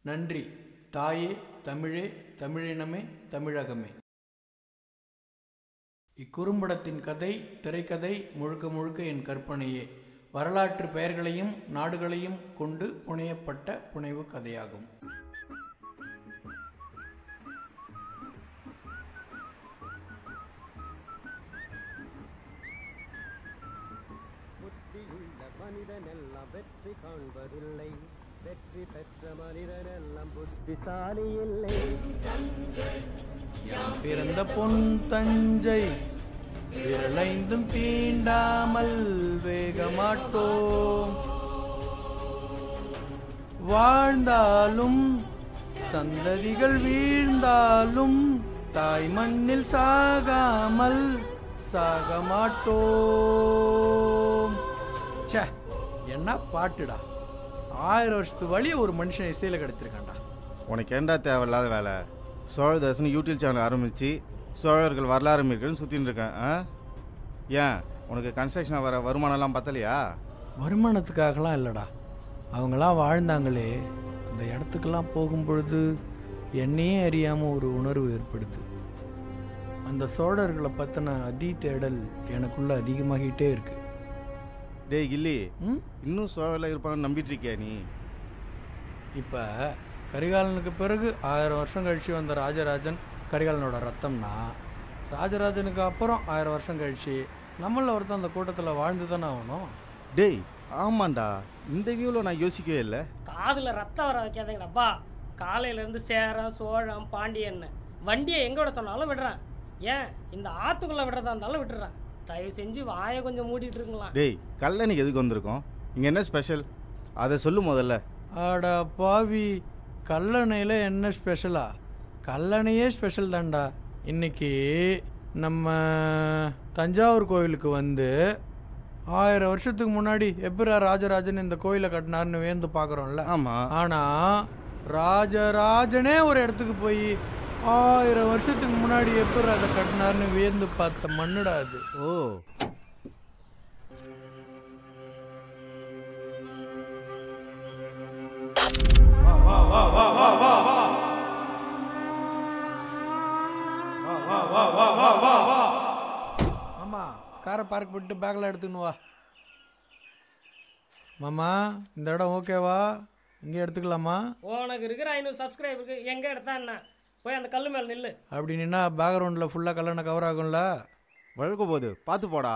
நன்றி தாயே தமிழே தமிழினமே தமிழகமே இக்குறும்படத்தின் கதை திரைக்கதை முழுக்க முழுக்க என் கற்பனையே வரலாற்று பெயர்களையும் நாடுகளையும் கொண்டு புனையப்பட்ட புனைவு கதையாகும் புத்தியுள்ள மனிதனெல்லாம் வெற்றி காண்பதில்லை வெற்றி பெற்ற மனிதனெல்லாம் புத்திசாலி இல்லை பிறந்த பொன் தஞ்சை விரலைந்தும் தீண்டாமல் வேகமாட்டோம் வாழ்ந்தாலும் சந்ததிகள் வீழ்ந்தாலும் தாய் மண்ணில் சாகாமல் சாக மாட்டோம் ச்சே என்ன பாட்டுடா ஆயிரம் வருஷத்து வழி ஒரு மனுஷன் இசையில கிடைச்சிருக்கான்டா உனக்கு ஏண்டா தேவையில்லாத வேலை சோழ தர்சன் யூடியூப் சேனல் ஆரம்பித்து சோழர்கள் வரலாறு இருக்குன்னு சுற்றின்னு இருக்கேன் ஆ ஏன் உனக்கு கன்ஸ்ட்ரக்ஷன் வர வருமானம்லாம் பத்தலையா வருமானத்துக்காகலாம் இல்லைடா அவங்களாம் வாழ்ந்தாங்களே அந்த இடத்துக்கெல்லாம் போகும் பொழுது என்னையே அறியாமல் ஒரு உணர்வு ஏற்படுது அந்த சோழர்களை பற்றின அதி தேடல் எனக்குள்ள அதிகமாகிட்டே இருக்கு டேய் கில்லி ம் இன்னும் சோழரில் இருப்பாங்கன்னு நம்பிட்டு இருக்கியா நீ இப்போ கரிகாலனுக்கு பிறகு ஆயிரம் வருஷம் கழிச்சு வந்த ராஜராஜன் கரிகாலனோட ரத்தம்னா ராஜராஜனுக்கு அப்புறம் ஆயிரம் வருஷம் கழிச்சு நம்மள ஒருத்தன் அந்த கூட்டத்தில் வாழ்ந்து தானே ஆகணும் டேய் ஆமாண்டா இந்த வியூவில் நான் யோசிக்கவே இல்லை காதுல ரத்தம் வர வைக்காதீங்கடாப்பா காலையிலேருந்து சேரம் சோழம் பாண்டியன்னு வண்டியை எங்கே விட சொன்னாலும் விடுறேன் ஏன் இந்த ஆற்றுக்குள்ளே விடுறதா இருந்தாலும் விட்டுறேன் தயவு செஞ்சு வாயை கொஞ்சம் மூடிட்டு இருங்களா டேய் கல்லணைக்கு எதுக்கு வந்திருக்கோம் இங்கே என்ன ஸ்பெஷல் அதை சொல்லு முதல்ல ஆடா பாவி கல்லணையில் என்ன ஸ்பெஷலா கல்லணையே ஸ்பெஷல் தான்டா இன்னைக்கு நம்ம தஞ்சாவூர் கோவிலுக்கு வந்து ஆயிரம் வருஷத்துக்கு முன்னாடி எப்பரா ராஜராஜன் இந்த கோயிலை கட்டினார்னு வேந்து பார்க்குறோம்ல ஆமாம் ஆனால் ராஜராஜனே ஒரு இடத்துக்கு போய் ஆயிரம் வருஷத்துக்கு முன்னாடி எப்படி அதை கட்டினார்னு வியந்து பார்த்த மண்ணுடா அது ஓ மாமா காரை பார்க் பண்ணிட்டு பேக்கில் எடுத்துன்னு வா மாமா இந்த இடம் ஓகேவா இங்கே எடுத்துக்கலாமா உனக்கு இருக்கிற ஐநூறு சப்ஸ்கிரைபருக்கு எங்கே எடுத்தா என்ன போய் அந்த கல் மேலே நில்லு அப்படி நின்னா பேக்ரவுண்டில் ஃபுல்லாக கல்லணை கவர் ஆகும்ல வழுக்க போகுது பார்த்து போடா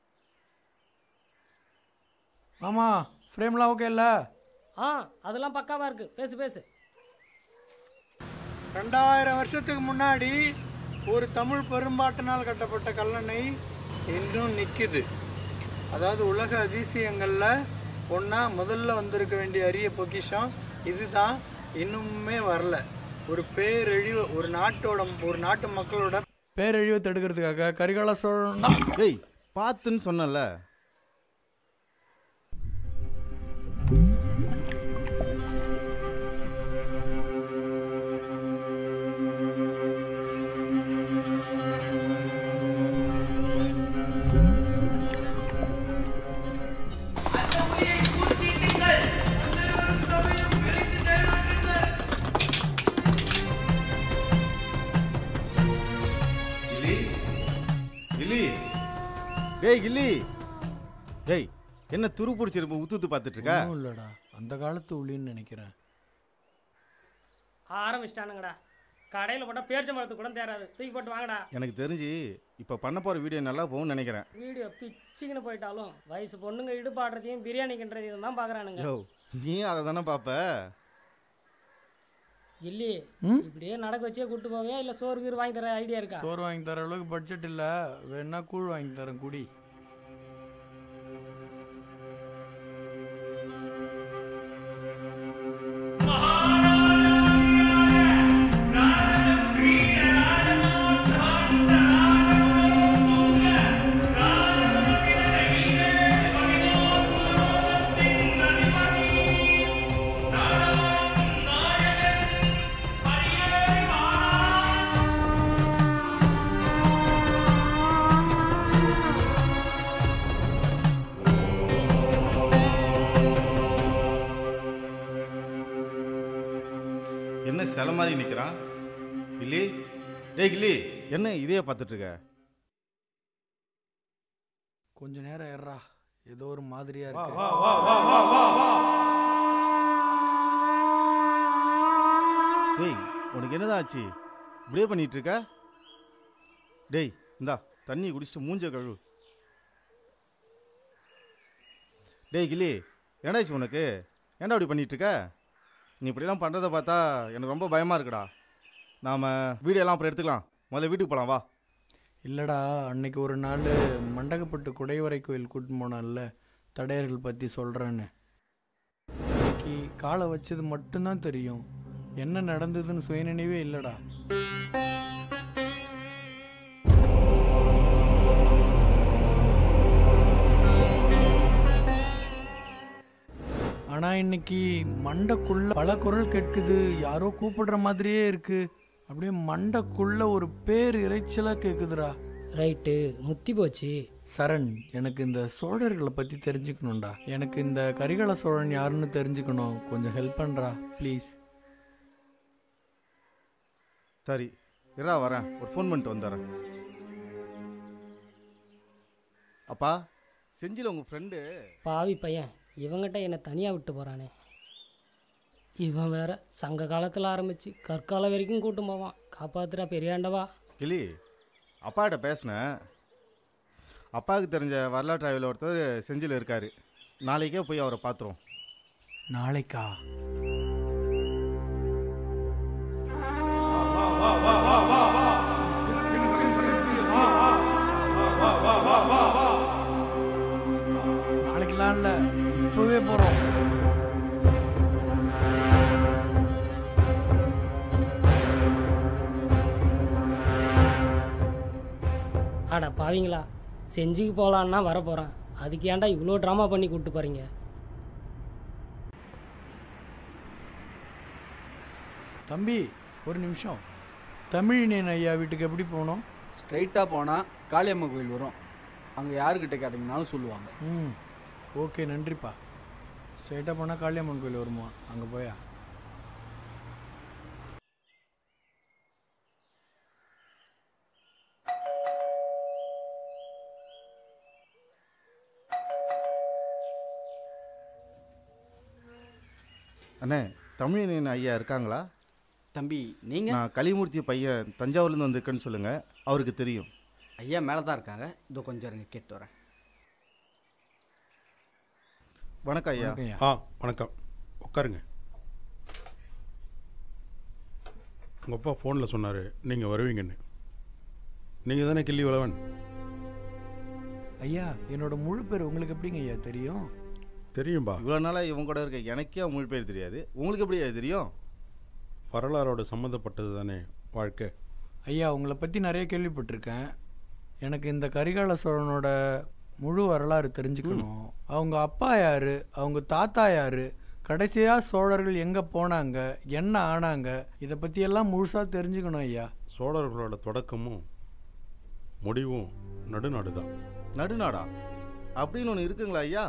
மாமா ஃப்ரேம்லாம் ஓகே இல்லை ஆ அதெல்லாம் பக்காவாக இருக்குது பேசு பேசு ரெண்டாயிரம் வருஷத்துக்கு முன்னாடி ஒரு தமிழ் பெரும்பாட்டினால் கட்டப்பட்ட கல்லணை இன்னும் நிற்குது அதாவது உலக அதிசயங்களில் ஒன்றா முதல்ல வந்திருக்க வேண்டிய அரிய பொக்கிஷம் இதுதான் இன்னுமே வரல ஒரு பேரழிவு ஒரு நாட்டோட ஒரு நாட்டு மக்களோட பேரழிவை தடுக்கிறதுக்காக கரிகால சோழன் டேய் பார்த்துன்னு சொன்னல கில்லி கில்லி டேய் கில்லி டேய் என்ன துரு பிடிச்சிருப்ப உத்து உத்து பார்த்துட்டு இருக்க ஒன்றும் இல்லைடா அந்த காலத்து உள்ளின்னு நினைக்கிறேன் ஆரம்பிச்சிட்டானுங்கடா கடையில் போட்டால் பேரிச்சம்பழத்துக்கு கூட தேராது தூக்கி போட்டு வாங்கடா எனக்கு தெரிஞ்சு இப்போ பண்ண போகிற வீடியோ நல்லா போகும்னு நினைக்கிறேன் வீடியோ பிச்சுக்கின்னு போயிட்டாலும் வயசு பொண்ணுங்க இடுபாடுறதையும் பிரியாணி கிண்டுறதையும் தான் பார்க்குறானுங்க யோ நீ அதை தானே பார்ப்ப இல்லி ம்? இப்படியே நடக்க வச்சே கூட்டு போவியா இல்லை சோறு கீறு வாங்கி தர ஐடியா இருக்கா சோறு வாங்கி தர அளவுக்கு பட்ஜெட் இல்லை வேணா கூழ் வாங்கி தரேன் குடி ஆ என்ன சில மாதிரி நிற்கிறான் கில்லி டேய் கில்லி என்ன இதையே பார்த்துட்டு இருக்க கொஞ்ச நேரம் ஏறா ஏதோ ஒரு மாதிரியா இருக்கு டேய் உனக்கு என்னதான் ஆச்சு இப்படியே பண்ணிட்டு இருக்க டேய் இந்தா தண்ணி குடிச்சிட்டு மூஞ்ச கழுவு டேய் கில்லி என்னடாச்சு உனக்கு ஏன்டா இப்படி பண்ணிட்டு இருக்க நீ இப்படிலாம் பண்ணுறத பார்த்தா எனக்கு ரொம்ப பயமாக இருக்குடா நாம் வீடியோலாம் அப்புறம் எடுத்துக்கலாம் முதல்ல வீட்டுக்கு போகலாம் வா இல்லடா அன்னைக்கு ஒரு நாள் மண்டகப்பட்டு குடைவரை கோயில் கூட்டின்னு போனான்ல தடையர்கள் பற்றி சொல்கிறேன்னு அன்னைக்கு காலை வச்சது மட்டும்தான் தெரியும் என்ன நடந்ததுன்னு சுயநினைவே இல்லைடா ஆனால் இன்னைக்கு மண்டைக்குள்ள பல குரல் கேட்குது யாரோ கூப்பிடுற மாதிரியே இருக்கு அப்படியே மண்டைக்குள்ள ஒரு பேர் இறைச்சலாக கேட்குதுடா ரைட்டு முத்தி போச்சு சரண் எனக்கு இந்த சோழர்களை பற்றி தெரிஞ்சுக்கணும்டா எனக்கு இந்த கரிகால சோழன் யாருன்னு தெரிஞ்சுக்கணும் கொஞ்சம் ஹெல்ப் பண்ணுறா ப்ளீஸ் சரி இரா வரேன் ஒரு ஃபோன் பண்ணிட்டு வந்துடுறேன் அப்பா செஞ்சில உங்கள் ஃப்ரெண்டு பாவி பையன் இவங்கிட்ட என்னை தனியாக விட்டு போகிறானே இவன் வேற சங்க காலத்தில் ஆரம்பித்து கற்காலம் வரைக்கும் கூட்டு போவான் காப்பாத்துறா பெரியாண்டவா கிளி அப்பாகிட்ட பேசினேன் அப்பாவுக்கு தெரிஞ்ச வரலாற்று ஆய்வில் ஒருத்தர் செஞ்சில் இருக்கார் நாளைக்கே போய் அவரை பார்த்துருவோம் நாளைக்கா நாளைக்கெல்லாம் இல்லை இப்போவே போகிறோம் அட பாவிங்களா செஞ்சுக்கு போகலான்னா வர போகிறேன் அதுக்கு ஏன்டா இவ்வளோ ட்ராமா பண்ணி கூப்பிட்டு போகிறீங்க தம்பி ஒரு நிமிஷம் தமிழினேன் ஐயா வீட்டுக்கு எப்படி போகணும் ஸ்ட்ரைட்டாக போனால் காளியம்மா கோயில் வரும் அங்கே யாருக்கிட்ட கேட்டிங்கனாலும் சொல்லுவாங்க ம் ஓகே நன்றிப்பா ஸ்ட்ரைட்டாக போனால் காளியம்மன் கோயில் வருமா அங்கே போயா அண்ணே தமிழின் ஐயா இருக்காங்களா தம்பி நீங்கள் நான் கலிமூர்த்தி பையன் தஞ்சாவூர்லேருந்து வந்திருக்கேன்னு சொல்லுங்கள் அவருக்கு தெரியும் ஐயா மேலே தான் இருக்காங்க இதோ கொஞ்சம் இருங்க கேட்டு வரேன் வணக்கம் ஐயா வணக்கம் ஐயா ஆ வணக்கம் உட்காருங்க உங்கள் அப்பா ஃபோனில் சொன்னார் நீங்கள் வருவீங்கன்னு நீங்கள் தானே கிள்ளி வளவன் ஐயா என்னோட முழு பேர் உங்களுக்கு எப்படிங்க ஐயா தெரியும் தெரியும்பா இவ்வளோ நாளாக இவங்க கூட இருக்க எனக்கே அவங்க மொழி பேர் தெரியாது உங்களுக்கு எப்படி ஐயா தெரியும் வரலாறோட சம்மந்தப்பட்டது தானே வாழ்க்கை ஐயா உங்களை பற்றி நிறைய கேள்விப்பட்டிருக்கேன் எனக்கு இந்த கரிகால சோழனோட முழு வரலாறு தெரிஞ்சுக்கணும் அவங்க அப்பா யாரு அவங்க தாத்தா யாரு கடைசியாக சோழர்கள் எங்கே போனாங்க என்ன ஆனாங்க இதை பற்றியெல்லாம் முழுசாக தெரிஞ்சுக்கணும் ஐயா சோழர்களோட தொடக்கமும் முடிவும் நடுநாடு தான் நடுநாடா அப்படின்னு ஒன்று இருக்குங்களா ஐயா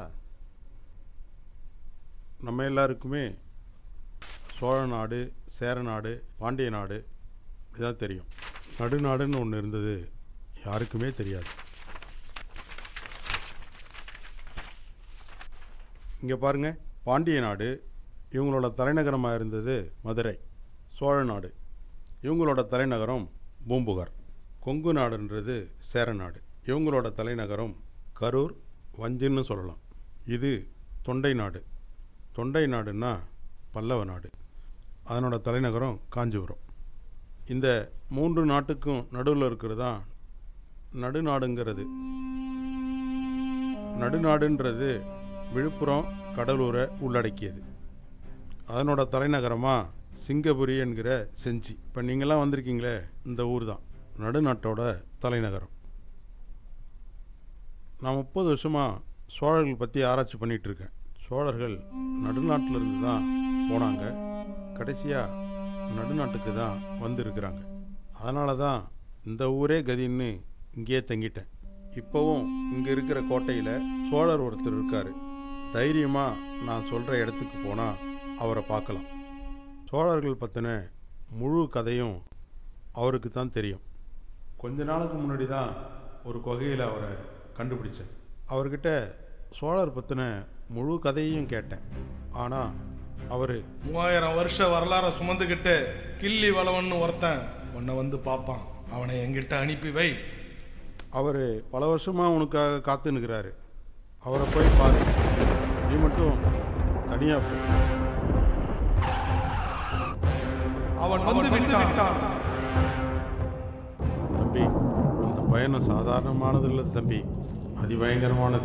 நம்ம எல்லாருக்குமே சோழ நாடு சேர நாடு பாண்டிய நாடு இப்படிதான் தெரியும் நடுநாடுன்னு ஒன்று இருந்தது யாருக்குமே தெரியாது இங்கே பாருங்க பாண்டிய நாடு இவங்களோட தலைநகரமாக இருந்தது மதுரை சோழ நாடு இவங்களோட தலைநகரம் பூம்புகார் கொங்கு நாடுன்றது சேர நாடு இவங்களோட தலைநகரம் கரூர் வஞ்சின்னு சொல்லலாம் இது தொண்டை நாடு தொண்டை நாடுன்னா பல்லவ நாடு அதனோட தலைநகரம் காஞ்சிபுரம் இந்த மூன்று நாட்டுக்கும் நடுவில் இருக்கிறது தான் நடுநாடுங்கிறது நடுநாடுன்றது விழுப்புரம் கடலூரை உள்ளடக்கியது அதனோட தலைநகரமாக சிங்கபுரி என்கிற செஞ்சி இப்போ நீங்களாம் வந்திருக்கீங்களே இந்த ஊர் தான் நடுநாட்டோட தலைநகரம் நான் முப்பது வருஷமாக சோழர்கள் பற்றி ஆராய்ச்சி பண்ணிகிட்டு இருக்கேன் சோழர்கள் நடுநாட்டில் இருந்து தான் போனாங்க கடைசியாக நடுநாட்டுக்கு தான் வந்திருக்கிறாங்க அதனால தான் இந்த ஊரே கதின்னு இங்கேயே தங்கிட்டேன் இப்போவும் இங்கே இருக்கிற கோட்டையில் சோழர் ஒருத்தர் இருக்கார் தைரியமாக நான் சொல்கிற இடத்துக்கு போனால் அவரை பார்க்கலாம் சோழர்கள் பற்றின முழு கதையும் அவருக்கு தான் தெரியும் கொஞ்ச நாளுக்கு முன்னாடி தான் ஒரு குகையில் அவரை கண்டுபிடிச்சேன் அவர்கிட்ட சோழர் பற்றின முழு கதையையும் கேட்டேன் ஆனால் அவர் மூவாயிரம் வருஷ வரலாறை சுமந்துக்கிட்டு கிள்ளி வளவன்னு ஒருத்தன் உன்னை வந்து பார்ப்பான் அவனை என்கிட்ட அனுப்பி வை அவர் பல வருஷமாக உனக்காக காத்து நிற்கிறாரு அவரை போய் பாரு நீ மட்டும் தனியாக போ அவன் வந்து விட்டான் தம்பி அந்த பயணம் சாதாரணமானது இல்லை தம்பி அதிபயங்கரமானது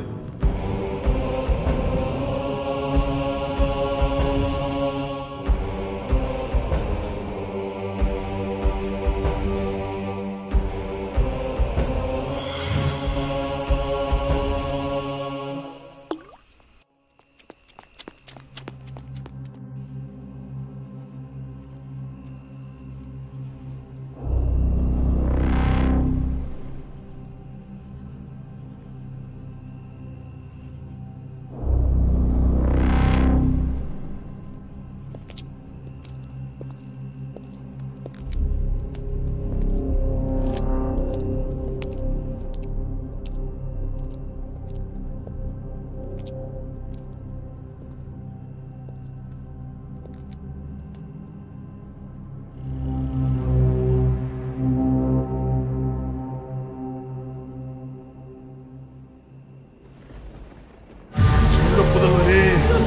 சூழ புதல்வரே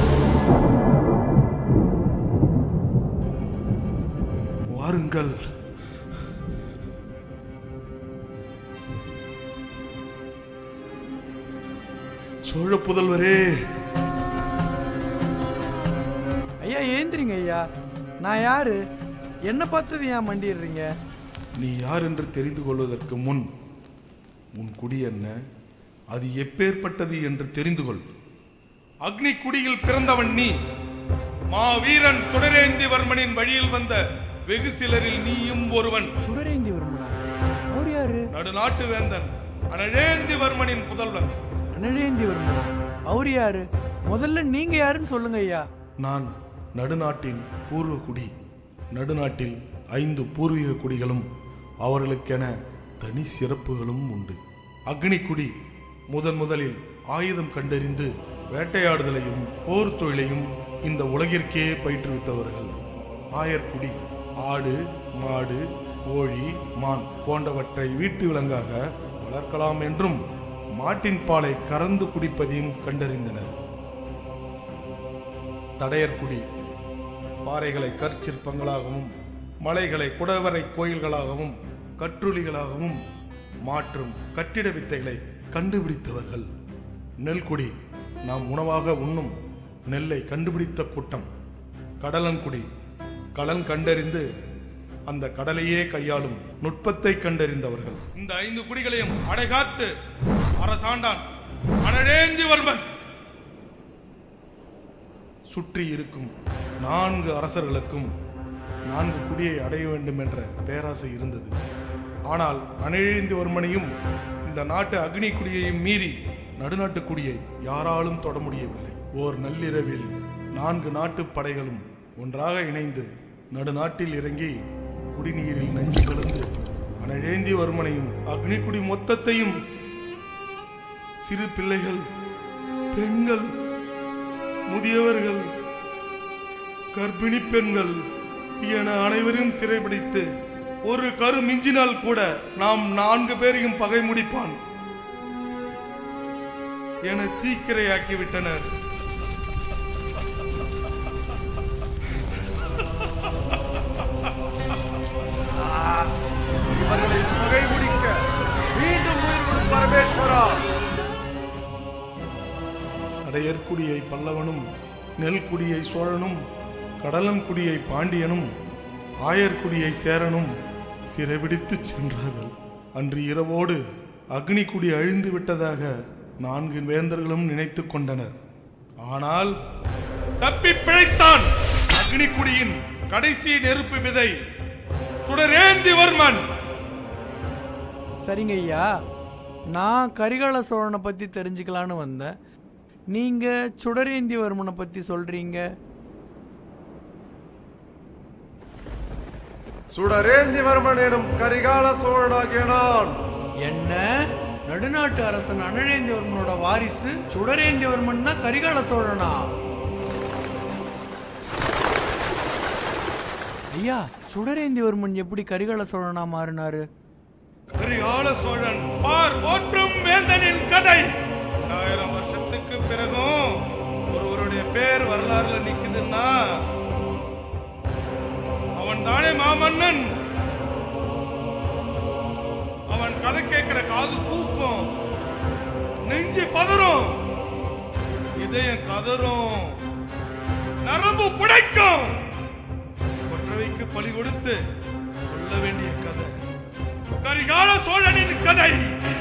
வாருங்கள் சோழ புதல்வரே ஐயா ஏந்திரிங்க ஐயா நான் யாரு என்ன பார்த்தது ஏன் மண்டிடுறீங்க நீ யார் என்று தெரிந்து கொள்வதற்கு முன் உன் குடி என்ன அது எப்பேற்பட்டது என்று தெரிந்து கொள் அக்னி குடியில் பிறந்தவன் நீ மாவீரன் சுடரேந்திவர்மனின் வழியில் வந்த வெகு சிலரில் நீயும் ஒருவன் சுடரேந்தி வருமனா அவர் யாரு நடுநாட்டு வேந்தன் அனழேந்திவர்மனின் புதல்வன் அனழேந்தி வருமனா அவர் யாரு முதல்ல நீங்க யாருன்னு சொல்லுங்க ஐயா நான் நடுநாட்டின் பூர்வ குடி நடுநாட்டில் ஐந்து பூர்வீக குடிகளும் அவர்களுக்கென தனி சிறப்புகளும் உண்டு அக்னி குடி முதன் முதலில் ஆயுதம் கண்டறிந்து வேட்டையாடுதலையும் போர் தொழிலையும் இந்த உலகிற்கே பயிற்றுவித்தவர்கள் ஆயர்குடி ஆடு மாடு கோழி மான் போன்றவற்றை வீட்டு விலங்காக வளர்க்கலாம் என்றும் மாட்டின் பாலை கறந்து குடிப்பதையும் கண்டறிந்தனர் தடையர்குடி பாறைகளை கற்சிற்பங்களாகவும் மலைகளை குடவரை கோயில்களாகவும் கற்றுளிகளாகவும் மாற்றும் கட்டிட வித்தைகளை கண்டுபிடித்தவர்கள் நெல்குடி நாம் உணவாக உண்ணும் நெல்லை கண்டுபிடித்த கூட்டம் கடலன்குடி கடல் கண்டறிந்து அந்த கடலையே கையாளும் நுட்பத்தை கண்டறிந்தவர்கள் இந்த ஐந்து குடிகளையும் அடைகாத்து அரசாண்டான் அனழேந்திவர்மன் சுற்றி இருக்கும் நான்கு அரசர்களுக்கும் நான்கு குடியை அடைய வேண்டும் என்ற பேராசை இருந்தது ஆனால் அனிழேந்திவர்மனையும் இந்த நாட்டு அக்னி குடியையும் மீறி நடுநாட்டு குடியை யாராலும் தொட முடியவில்லை ஓர் நள்ளிரவில் நான்கு நாட்டு படைகளும் ஒன்றாக இணைந்து நடுநாட்டில் இறங்கி குடிநீரில் நஞ்சு கலந்து அனழேந்திவர்மனையும் அக்னிக்குடி மொத்தத்தையும் சிறு பிள்ளைகள் பெண்கள் முதியவர்கள் கர்ப்பிணி பெண்கள் என அனைவரையும் சிறைபிடித்து ஒரு கரு மிஞ்சினால் கூட நாம் நான்கு பேரையும் பகை முடிப்பான் என தீக்கிரையாக்கி விட்டனர் பகை முடிக்க மீண்டும் உயிர் கொடு பரமேஸ்வரா அடையற்குடியை பல்லவனும் நெல்குடியை சோழனும் கடலன்குடியை பாண்டியனும் ஆயர்குடியை சேரனும் சிறைபிடித்துச் சென்றார்கள் அன்று இரவோடு அக்னிக்குடி அழிந்து விட்டதாக நான்கு வேந்தர்களும் நினைத்துக் கொண்டனர் ஆனால் தப்பி பிழைத்தான் அக்னிக்குடியின் கடைசி நெருப்பு விதை சுடரேந்திவர்மன் சரிங்க ஐயா நான் கரிகால சோழனை பற்றி தெரிஞ்சுக்கலான்னு வந்தேன் நீங்கள் சுடரேந்திவர்மனை பற்றி சொல்கிறீங்க சுடரேந்திவர்மன் எனும் கரிகால சோழனாகிய நான் என்ன நடுநாட்டு அரசன் அனழேந்திவர்மனோட வாரிசு சுடரேந்திவர்மன் தான் கரிகால சோழனா ஐயா சுடரேந்திவர்மன் எப்படி கரிகால சோழனா மாறினாரு கரிகால சோழன் பார் போற்றும் வேந்தனின் கதை ரெண்டாயிரம் வருஷத்துக்கு பிறகும் ஒருவருடைய பேர் வரலாறுல நிக்குதுன்னா அவன் தானே மாமன்னன் அவன் கதை கேட்கிற காது பூக்கும் நெஞ்சு பதறும் இதயம் கதறும் நரம்பு புடைக்கும் ஒற்றவைக்கு பலி கொடுத்து சொல்ல வேண்டிய கதை கரிகால சோழனின் கதை